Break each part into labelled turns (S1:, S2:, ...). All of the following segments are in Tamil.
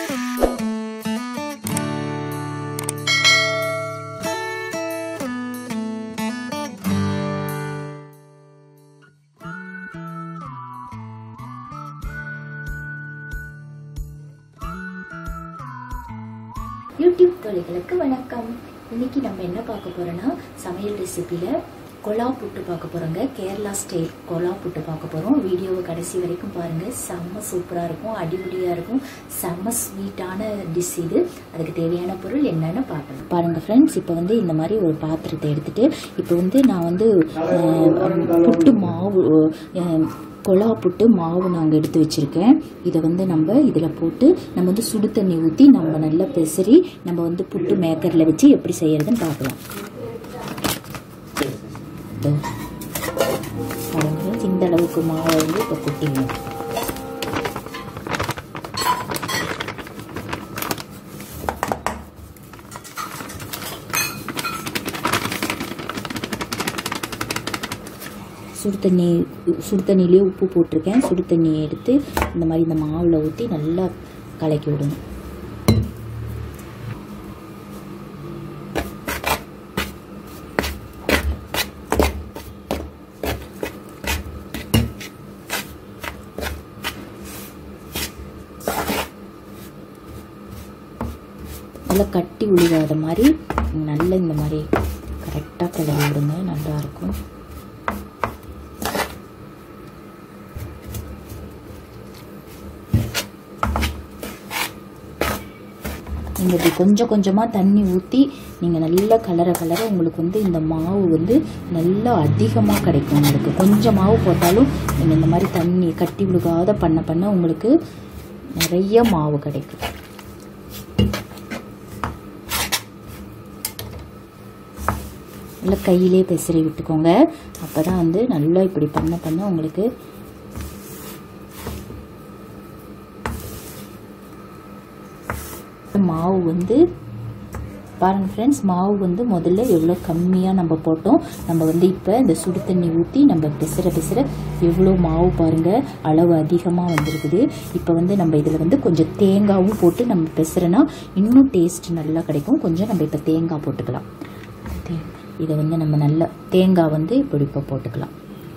S1: யூடியூப் தொழில்களுக்கு வணக்கம் இன்னைக்கு நம்ம என்ன பார்க்க போறோம்னா சமையல் ரெசிபியில் கொலா புட்டு பார்க்க போறோங்க கேரளா ஸ்டைல் கொலா புட்டு பார்க்க போறோம் வீடியோவை கடைசி வரைக்கும் பாருங்க செம்ம சூப்பரா இருக்கும் அடிபடியா இருக்கும் செம்ம ஸ்வீட்டான டிஷ் இது அதுக்கு தேவையான பொருள் என்னன்னு பார்க்கலாம் பாருங்க ஃப்ரெண்ட்ஸ் இப்போ வந்து இந்த மாதிரி ஒரு பாத்திரத்தை எடுத்துட்டு இப்போ வந்து நான் வந்து அஹ், புட்டு மாவு அஹ், கொலா புட்டு மாவு நாங்கள் எடுத்து வச்சுருக்கேன் இதை வந்து நம்ம இதில் போட்டு நம்ம வந்து சுடு தண்ணி ஊற்றி நம்ம நல்லா பெசரி நம்ம வந்து புட்டு மேக்கரில் வச்சு எப்படி செய்யறதுன்னு பார்க்கலாம் இதோ. பாருங்க இந்த அளவுக்கு மாவை வந்து இப்போ கொட்டிக்கணும் சுடு தண்ணி சுடு தண்ணியிலே உப்பு போட்டிருக்கேன் சுடு தண்ணியை எடுத்து இந்த மாதிரி இந்த மாவில் ஊற்றி நல்லா கலக்கி விடணும் நல்லா கட்டி உழுகாத மாதிரி நல்லா இந்த மாதிரி கரெக்டாக கிளறி விடுங்க நல்லா இருக்கும் நீங்கள் இப்படி கொஞ்சம் கொஞ்சமாக தண்ணி ஊற்றி நீங்கள் நல்லா கலர கலர உங்களுக்கு வந்து இந்த மாவு வந்து நல்லா அதிகமாக கிடைக்கும் உங்களுக்கு கொஞ்சம் மாவு போட்டாலும் நீங்கள் இந்த மாதிரி தண்ணி கட்டி விழுகாத பண்ண பண்ண உங்களுக்கு நிறைய மாவு கிடைக்கும் நல்லா கையிலே பெசரி விட்டுக்கோங்க அப்போ தான் வந்து நல்லா இப்படி பண்ண பண்ண உங்களுக்கு மாவு வந்து பாருங்க ஃப்ரெண்ட்ஸ் மாவு வந்து முதல்ல எவ்வளோ கம்மியாக நம்ம போட்டோம் நம்ம வந்து இப்போ இந்த சுடு தண்ணி ஊற்றி நம்ம பிசுற பிசுற எவ்வளோ மாவு பாருங்க அளவு அதிகமாக வந்திருக்குது இப்போ வந்து நம்ம இதில் வந்து கொஞ்சம் தேங்காவும் போட்டு நம்ம பிசுறனா இன்னும் டேஸ்ட் நல்லா கிடைக்கும் கொஞ்சம் நம்ம இப்போ தேங்காய் போட்டுக்கலாம் தே- இதை வந்து நம்ம நல்லா தேங்காய் வந்து இப்படி இப்போ போட்டுக்கலாம்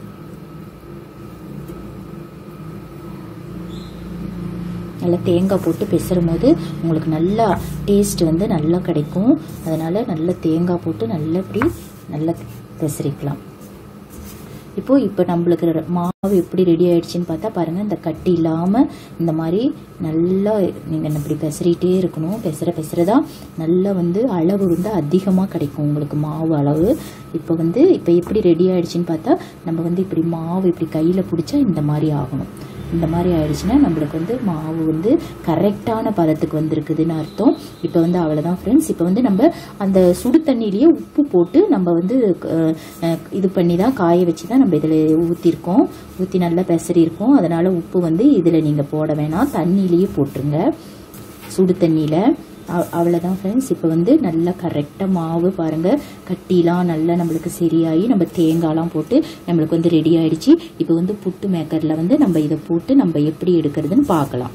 S1: நல்லா தேங்காய் போட்டு பிசறும் போது உங்களுக்கு நல்லா டேஸ்ட் வந்து நல்லா கிடைக்கும் அதனால நல்லா தேங்காய் போட்டு நல்லா இப்படி நல்லா பிசறிக்கலாம் இப்போ இப்போ நம்மளுக்கு ர- மாவு எப்படி ரெடி ஆயிடுச்சுன்னு பார்த்தா பாருங்க இந்த கட்டி இல்லாமல் இந்த மாதிரி நல்லா நீங்கள் இப்படி பெசறிட்டே இருக்கணும் பெசற பெசறதான் நல்லா வந்து அளவு வந்து அதிகமாக கிடைக்கும் உங்களுக்கு மாவு அளவு இப்போ வந்து இப்போ எப்படி ரெடி ஆயிடுச்சுன்னு பார்த்தா நம்ம வந்து இப்படி மாவு இப்படி கையில் பிடிச்சா இந்த மாதிரி ஆகணும் இந்த மாதிரி ஆயிடுச்சுன்னா நம்மளுக்கு வந்து மாவு வந்து கரெக்டான பதத்துக்கு வந்திருக்குதுன்னு அர்த்தம் இப்போ வந்து அவ்வளோதான் ஃப்ரெண்ட்ஸ் இப்போ வந்து நம்ம அந்த சுடு தண்ணியிலேயே உப்பு போட்டு நம்ம வந்து அஹ், அஹ், இது பண்ணி தான் காய வச்சு தான் நம்ம இதில் ஊற்றிருக்கோம் ஊற்றி நல்லா பெசரி இருக்கோம் அதனால் உப்பு வந்து இதில் நீங்கள் போட வேணாம் தண்ணியிலேயே போட்டுருங்க சுடு தண்ணியில் அவ்வளோதான் ஃப்ரெண்ட்ஸ் இப்போ வந்து நல்லா கரெக்டாக மாவு பாருங்கள் கட்டிலாம் நல்லா நம்மளுக்கு சரியாகி நம்ம தேங்காய்லாம் போட்டு நம்மளுக்கு வந்து ரெடி ஆயிடுச்சு இப்போ வந்து புட்டு மேக்கரில் வந்து நம்ம இதை போட்டு நம்ம எப்படி எடுக்கிறதுன்னு பார்க்கலாம்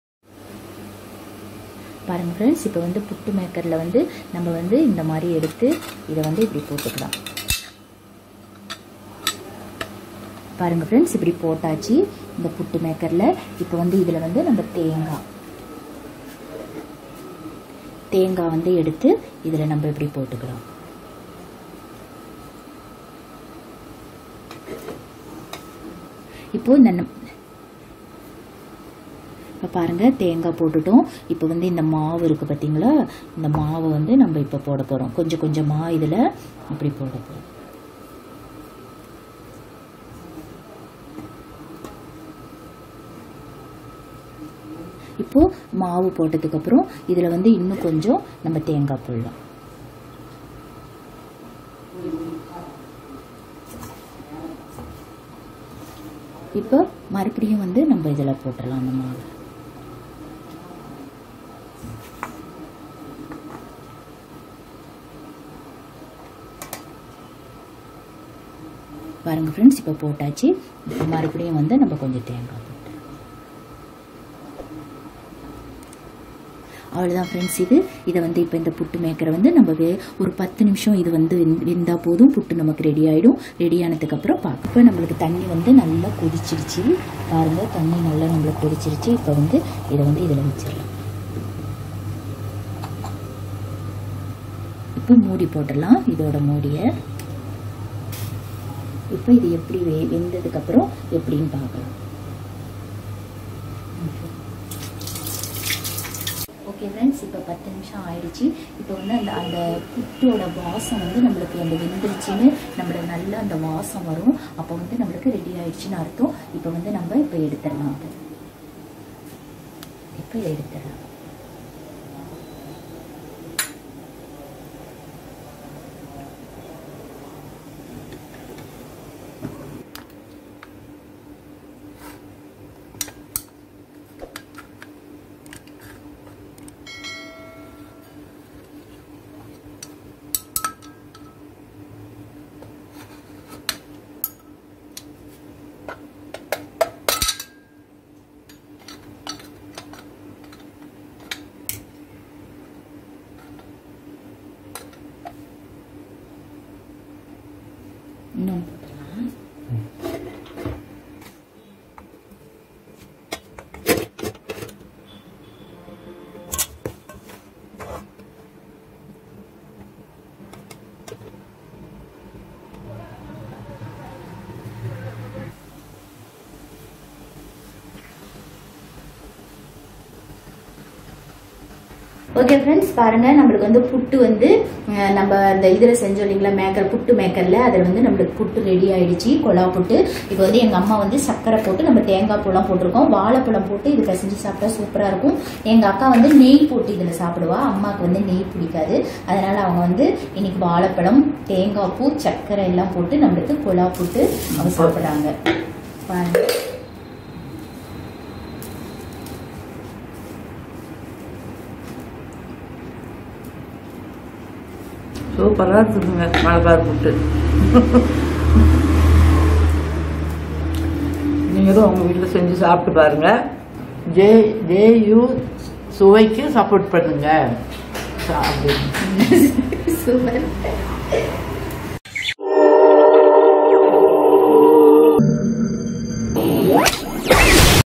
S1: பாருங்க ஃப்ரெண்ட்ஸ் இப்போ வந்து புட்டு மேக்கரில் வந்து நம்ம வந்து இந்த மாதிரி எடுத்து இதை வந்து இப்படி போட்டுக்கலாம் பாருங்க ஃப்ரெண்ட்ஸ் இப்படி போட்டாச்சு இந்த புட்டு மேக்கரில் இப்போ வந்து இதில் வந்து நம்ம தேங்காய் தேங்காய் வந்து எடுத்து இதில் நம்ம இப்படி போட்டுக்கலாம் இப்போ இந்த நம்- இப்போ பாருங்க தேங்காய் போட்டுட்டோம் இப்போ வந்து இந்த மாவு இருக்கு பார்த்தீங்களா இந்த மாவை வந்து நம்ம இப்போ போட போகிறோம் கொஞ்சம் கொஞ்சமாக இதில் இப்படி போட போகிறோம் இப்போ மாவு போட்டதுக்கு அப்புறம் இதில் வந்து இன்னும் கொஞ்சம் நம்ம தேங்காய் போடலாம் இப்போ மறுபடியும் வந்து நம்ம இதில் போட்டுடலாம் அந்த மாவு பாருங்க ஃப்ரெண்ட்ஸ் இப்போ போட்டாச்சு இப்போ மறுபடியும் வந்து நம்ம கொஞ்சம் தேங்காய் போட்டு அவ்வளோதான் ஃப்ரெண்ட்ஸ் இது இதை வந்து இப்போ இந்த புட்டு மேக்கரை வந்து நம்ம வே ஒரு பத்து நிமிஷம் இது வந்து வெந்தால் போதும் புட்டு நமக்கு ரெடி ஆகிடும் ரெடி ஆனதுக்கப்புறம் பார்க்க இப்போ நம்மளுக்கு தண்ணி வந்து நல்லா கொதிச்சிருச்சு பாருங்கள் தண்ணி நல்லா நம்மளுக்கு கொதிச்சிருச்சு இப்போ வந்து இதை வந்து இதில் வச்சிடலாம் இப்போ மூடி போட்டுடலாம் இதோட மூடியை இப்போ இது எப்படி வே வெந்ததுக்கப்புறம் எப்படின்னு பார்க்கலாம் ஓகே ஃப்ரெண்ட்ஸ் இப்போ பத்து நிமிஷம் ஆயிடுச்சு இப்போ வந்து அந்த அந்த புட்டோட வாசம் வந்து நம்மளுக்கு அந்த வெந்துருச்சுன்னு நம்மளுக்கு நல்ல அந்த வாசம் வரும் அப்போ வந்து நம்மளுக்கு ரெடி ஆயிடுச்சுன்னு அர்த்தம் இப்போ வந்து நம்ம இப்போ எடுத்துடலாம் அது இப்போ எடுத்துடலாம் இன்னும் போட்டுடலாம் ஓகே ஃப்ரெண்ட்ஸ் பாருங்க நம்மளுக்கு வந்து புட்டு வந்து அஹ், நம்ம அந்த இதில் செஞ்சோம் இல்லைங்களா மேக்கர் புட்டு மேக்கரில் அதில் வந்து நம்மளுக்கு புட்டு ரெடி ஆயிடுச்சு கொலா புட்டு இப்போ வந்து எங்கள் அம்மா வந்து சர்க்கரை போட்டு நம்ம தேங்காய் பூலாம் போட்டிருக்கோம் வாழைப்பழம் போட்டு இது பிசைஞ்சு சாப்பிட்டா சூப்பராக இருக்கும் எங்கள் அக்கா வந்து நெய் போட்டு இதில் சாப்பிடுவா அம்மாவுக்கு வந்து நெய் பிடிக்காது அதனால அவங்க வந்து இன்னைக்கு வாழைப்பழம் தேங்காய் பூ சர்க்கரை எல்லாம் போட்டு நம்மளுக்கு கொலா புட்டு அவங்க சாப்பிட்றாங்க பாருங்க
S2: சூப்பராக இருக்குதுங்க மலபார் புட்டு நீங்களும் உங்கள் வீட்டில் செஞ்சு சாப்பிட்டு பாருங்க ஜே ஜேயு சுவைக்கு சப்போர்ட் பண்ணுங்க சாப்பிடுங்க
S1: சூப்பர்